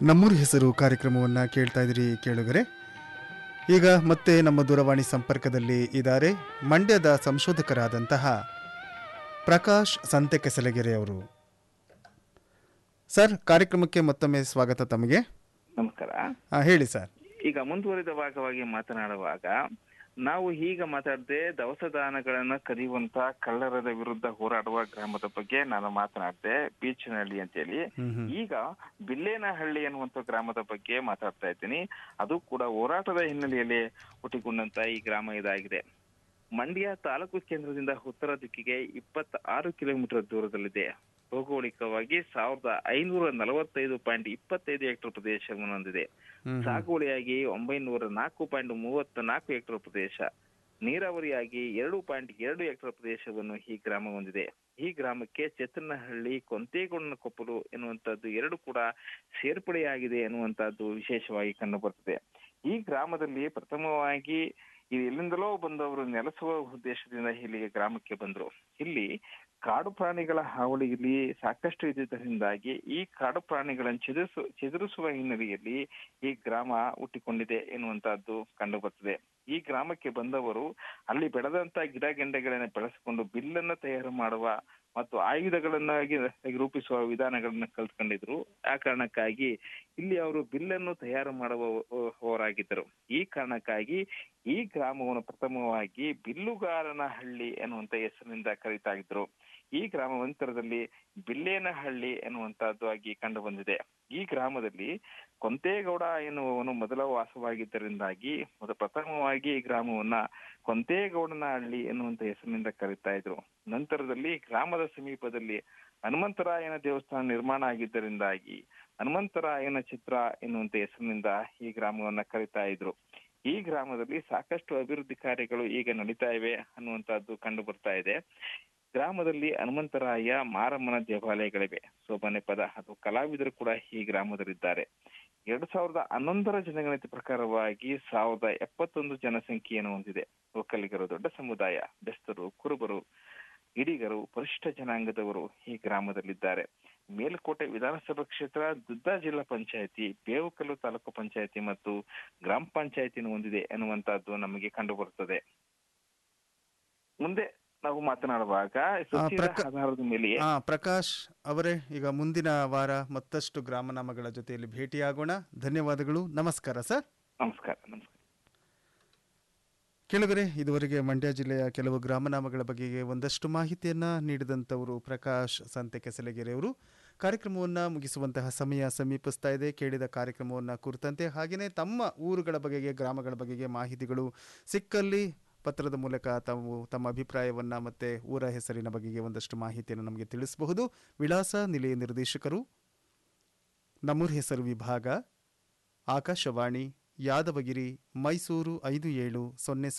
ನಮ್ಮೂರು ಹೆಸರು ಕಾರ್ಯಕ್ರಮವನ್ನು ಕೇಳ್ತಾ ಇದ್ದೀರಿ ಕೇಳುಗರೆ ಈಗ ಮತ್ತೆ ನಮ್ಮ ದೂರವಾಣಿ ಸಂಪರ್ಕದಲ್ಲಿ ಇದ್ದಾರೆ ಮಂಡ್ಯದ ಸಂಶೋಧಕರಾದಂತಹ ಪ್ರಕಾಶ್ ಸಂತೆ ಕೆಸಲಗೆರೆ ಅವರು ಸರ್ ಕಾರ್ಯಕ್ರಮಕ್ಕೆ ಮತ್ತೊಮ್ಮೆ ಸ್ವಾಗತ ತಮಗೆ ನಮಸ್ಕಾರ ಆ, ಹೇಳಿ ಸರ್ ಈಗ ಮುಂದುವರಿದ ಭಾಗವಾಗಿ ಮಾತನಾಡುವಾಗ ನಾವು ಈಗ ಮಾತಾಡದೆ ದವಸ ದಾನಗಳನ್ನ ಕದಿಯುವಂತ ಕಳ್ಳರದ ವಿರುದ್ಧ ಹೋರಾಡುವ ಗ್ರಾಮದ ಬಗ್ಗೆ ನಾನು ಮಾತನಾಡಿದೆ ಬೀಚನಹಳ್ಳಿ ಅಂತೇಳಿ ಹ್ಮ್ ಹ್ಮ್. ಈಗ ಬಿಲ್ಲೇನಹಳ್ಳಿ ಅನ್ನುವಂತ ಗ್ರಾಮದ ಬಗ್ಗೆ ಮಾತಾಡ್ತಾ ಇದ್ದೀನಿ ಅದು ಕೂಡ ಹೋರಾಟದ ಹಿನ್ನೆಲೆಯಲ್ಲಿ ಹುಟ್ಟಿಕೊಂಡಂತ ಈ ಗ್ರಾಮ ಇದಾಗಿದೆ ಮಂಡ್ಯ ತಾಲೂಕು ಕೇಂದ್ರದಿಂದ ಉತ್ತರ ದಿಕ್ಕಿಗೆ ಇಪ್ಪತ್ತ ಆರು ಕಿಲೋಮೀಟರ್ ದೂರದಲ್ಲಿದೆ ಭೌಗೋಳಿಕವಾಗಿ ಸಾವಿರದ ಐನೂರ ನಲವತ್ತೈದು ಪಾಯಿಂಟ್ ಇಪ್ಪತ್ತೈದು ಹೆಕ್ಟೇರ್ ಪ್ರದೇಶವನ್ನು ಹೊಂದಿದೆ ಹ್ಮ್ ಹ್ಮ್. ಸಾಗುವಳಿಯಾಗಿ ಒಂಬೈನೂರ ನಾಲ್ಕು ಪಾಯಿಂಟ್ ಮೂವತ್ತ ನಾಲ್ಕು ಹೆಕ್ಟೇರ್ ಪ್ರದೇಶ ನೀರಾವರಿಯಾಗಿ ಎರಡು ಪಾಯಿಂಟ್ ಎರಡು ಹೆಕ್ಟೇರ್ ಪ್ರದೇಶವನ್ನು ಈ ಗ್ರಾಮ ಹೊಂದಿದೆ ಈ ಗ್ರಾಮಕ್ಕೆ ಚೇತನಹಳ್ಳಿ ಕೊಂತೇಗೊಂಡ ಕೊಪ್ಪಲು ಎನ್ನುವಂತದ್ದು ಎರಡು ಕೂಡ ಸೇರ್ಪಡೆಯಾಗಿದೆ ಎನ್ನುವಂತದ್ದು ವಿಶೇಷವಾಗಿ ಕಂಡು ಬರ್ತದೆ ಈ ಗ್ರಾಮದಲ್ಲಿ ಪ್ರಥಮವಾಗಿ ಇದು ಎಲ್ಲಿಂದಲೋ ಬಂದವರು ನೆಲೆಸುವ ಉದ್ದೇಶದಿಂದ ಇಲ್ಲಿಗೆ ಗ್ರಾಮಕ್ಕೆ ಬಂದ್ರು ಇಲ್ಲಿ ಕಾಡು ಪ್ರಾಣಿಗಳ ಹಾವಳಿ ಇಲ್ಲಿ ಸಾಕಷ್ಟು ಇದ್ದುದರಿಂದಾಗಿ ಈ ಕಾಡು ಪ್ರಾಣಿಗಳನ್ನು ಚದುರಿಸು ಚದುರಿಸುವ ಹಿನ್ನೆಲೆಯಲ್ಲಿ ಈ ಗ್ರಾಮ ಹುಟ್ಟಿಕೊಂಡಿದೆ ಎನ್ನುವಂತಹದ್ದು ಕಂಡು ಬರ್ತದೆ ಈ ಗ್ರಾಮಕ್ಕೆ ಬಂದವರು ಅಲ್ಲಿ ಬೆಳೆದಂತ ಗಿಡ ಗೆಂಡೆಗಳನ್ನ ಬೆಳೆಸಿಕೊಂಡು ಬಿಲ್ಲನ್ನ ತಯಾರು ಮಾಡುವ ಮತ್ತು ಆಯುಧಗಳನ್ನಾಗಿ ರೂಪಿಸುವ ವಿಧಾನಗಳನ್ನ ಕಲ್ತ್ಕೊಂಡಿದ್ರು ಆ ಕಾರಣಕ್ಕಾಗಿ ಇಲ್ಲಿ ಅವರು ಬಿಲ್ಲನ್ನು ತಯಾರು ಮಾಡುವವರಾಗಿದ್ದರು ಈ ಕಾರಣಕ್ಕಾಗಿ ಈ ಗ್ರಾಮವನ್ನು ಪ್ರಥಮವಾಗಿ ಬಿಲ್ಲುಗಾರನ ಹಳ್ಳಿ ಎನ್ನುವಂತ ಹೆಸರಿನಿಂದ ಕರೀತಾ ಇದ್ರು ಈ ಗ್ರಾಮ ನಂತರದಲ್ಲಿ ಬಿಲ್ಲೇನಹಳ್ಳಿ ಎನ್ನುವಂತಹದ್ದು ಆಗಿ ಕಂಡು ಬಂದಿದೆ ಈ ಗ್ರಾಮದಲ್ಲಿ ಕೊಂತೇಗೌಡ ಎನ್ನುವವನು ಮೊದಲ ವಾಸವಾಗಿದ್ದರಿಂದಾಗಿ ಮೊದ ಪ್ರಥಮವಾಗಿ ಈ ಗ್ರಾಮವನ್ನ ಕೊಂತೇಗೌಡನ ಹಳ್ಳಿ ಎನ್ನುವಂತ ಹೆಸರಿನಿಂದ ಕರೀತಾ ಇದ್ರು ನಂತರದಲ್ಲಿ ಗ್ರಾಮದ ಸಮೀಪದಲ್ಲಿ ಹನುಮಂತರಾಯನ ದೇವಸ್ಥಾನ ನಿರ್ಮಾಣ ಆಗಿದ್ದರಿಂದಾಗಿ ಹನುಮಂತರಾಯನ ಚಿತ್ರ ಎನ್ನುವಂತ ಹೆಸರಿನಿಂದ ಈ ಗ್ರಾಮವನ್ನ ಕರೀತಾ ಇದ್ರು ಈ ಗ್ರಾಮದಲ್ಲಿ ಸಾಕಷ್ಟು ಅಭಿವೃದ್ಧಿ ಕಾರ್ಯಗಳು ಈಗ ನಡೀತಾ ಇವೆ ಅನ್ನುವಂತಹದ್ದು ಕಂಡು ಬರ್ತಾ ಇದೆ ಗ್ರಾಮದಲ್ಲಿ ಹನುಮಂತರಾಯ ಮಾರಮ್ಮನ ದೇವಾಲಯಗಳಿವೆ ಸೋಬನೆ ಪದ ಹಾಗೂ ಕಲಾವಿದರು ಕೂಡ ಈ ಗ್ರಾಮದಲ್ಲಿದ್ದಾರೆ ಎರಡ್ ಸಾವಿರದ ಹನ್ನೊಂದರ ಜನಗಣತಿ ಪ್ರಕಾರವಾಗಿ ಸಾವಿರದ ಎಪ್ಪತ್ತೊಂದು ಜನಸಂಖ್ಯೆಯನ್ನು ಹೊಂದಿದೆ ಒಕ್ಕಲಿಗರು ದೊಡ್ಡ ಸಮುದಾಯ ಬೆಸ್ತರು ಕುರುಬರು ಇಡಿಗರು ಪರಿಶಿಷ್ಟ ಜನಾಂಗದವರು ಈ ಗ್ರಾಮದಲ್ಲಿದ್ದಾರೆ ಮೇಲುಕೋಟೆ ವಿಧಾನಸಭಾ ಕ್ಷೇತ್ರ ದುದ್ದಾ ಜಿಲ್ಲಾ ಪಂಚಾಯತಿ ಬೇವುಕಲ್ಲು ತಾಲೂಕು ಪಂಚಾಯತಿ ಮತ್ತು ಗ್ರಾಮ ಪಂಚಾಯತಿಯನ್ನು ಹೊಂದಿದೆ ಎನ್ನುವಂತಹದ್ದು ನಮಗೆ ಕಂಡು ಬರುತ್ತದೆ ಮುಂದೆ ನಾವು ಮಾತನಾಡುವಾಗ ಸುಸ್ಥಿರ ಪ್ರಕ- ಆಧಾರದ ಮೇಲೆ ಆ, ಪ್ರಕಾಶ್ ಅವರೇ ಈಗ ಮುಂದಿನ ವಾರ ಮತ್ತಷ್ಟು ಗ್ರಾಮನಾಮಗಳ ಜೊತೆಯಲ್ಲಿ ಭೇಟಿಯಾಗೋಣ ಧನ್ಯವಾದಗಳು ನಮಸ್ಕಾರ ಸರ್ ನಮಸ್ಕಾರ ನಮಸ್ಕಾರ ಕೆಳಗರೆ ಇದುವರೆಗೆ ಮಂಡ್ಯ ಜಿಲ್ಲೆಯ ಕೆಲವು ಗ್ರಾಮನಾಮಗಳ ಬಗೆಗೆ ಒಂದಷ್ಟು ಮಾಹಿತಿಯನ್ನ ನೀಡಿದಂಥವರು ಪ್ರಕಾಶ್ ಸಂತೆ ಕೆಸಲಗೆರೆ ಅವರು ಕಾರ್ಯಕ್ರಮವನ್ನು ಮುಗಿಸುವಂತಹ ಸಮಯ ಸಮೀಪಿಸ್ತಾ ಇದೆ ಕೇಳಿದ ಕಾರ್ಯಕ್ರಮವನ್ನು ಕುರಿತಂತೆ ಹಾಗೆಯೇ ತಮ್ಮ ಊರುಗಳ ಬಗೆಗೆ ಗ್ರಾಮಗಳ ಬಗೆಗೆ ಮಾಹಿತಿಗಳು ಸಿಕ್ಕಲ್ಲಿ ಪತ್ರದ ಮೂಲಕ ತಾವು ತಮ್ಮ ಅಭಿಪ್ರಾಯವನ್ನು ಮತ್ತು ಊರ ಹೆಸರಿನ ಬಗೆಗೆ ಒಂದಷ್ಟು ಮಾಹಿತಿಯನ್ನು ನಮಗೆ ತಿಳಿಸಬಹುದು ವಿಳಾಸ ನಿಲಯ ನಿರ್ದೇಶಕರು ನಮ್ಮೂರ ಹೆಸರು ವಿಭಾಗ ಆಕಾಶವಾಣಿ ಯಾದವಗಿರಿ ಮೈಸೂರು ಐದು ಏಳು ಸೊನ್ನೆ